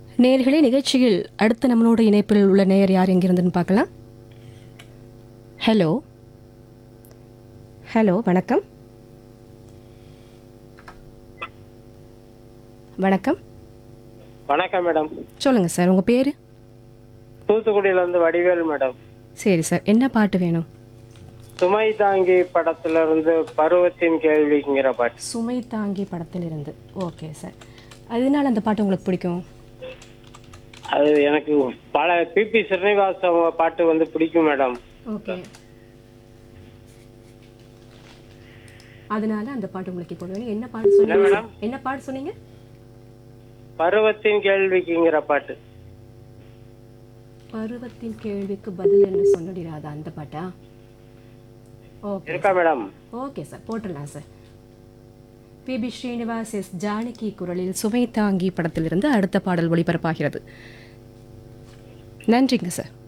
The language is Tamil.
நேயர்களே நிகழ்ச்சியில் அடுத்த நம்மளோட இணைப்பில் உள்ள நேயர் யார் எங்கிருந்துன்னு பார்க்கலாம் ஹலோ ஹலோ வணக்கம் வணக்கம் வணக்கம் மேடம் சொல்லுங்கள் சார் உங்கள் பேர் தூத்துக்குடியில இருந்து வடிவேல் மேடம் சரி சார் என்ன பாட்டு வேணும் சுமை தாங்கி படத்துல இருந்து பருவத்தின் கேள்விங்கிற பாட்டு சுமை தாங்கி படத்திலிருந்து ஓகே சார் அதனால அந்த பாட்டு உங்களுக்கு பிடிக்கும் அது எனக்கு பல பிபி ஸ்ரீனிவாஸ் அவங்க பாட்டு வந்து பிடிக்கும் மேடம் ஓகே அதனால அந்த பாட்டு உங்களுக்கு இப்போ வேணும் என்ன பாட்டு சொன்னீங்க மேடம்? என்ன பாட்டு சொன்னீங்க பருவத்தின் கேள்விக்குங்கிற பாட்டு பருவத்தின் கேள்விக்கு பதில் என்ன சொன்னடிராதா அந்த பாட்டா ஓகே இருக்கா மேடம் ஓகே சார் போட்டுடலாம் sir P B Srinivas S Janaki குரலில் சுமை தாங்கி படத்திலிருந்து அடுத்த பாடல் ஒளிபரப்பாகிறது நன்றிங்க சார்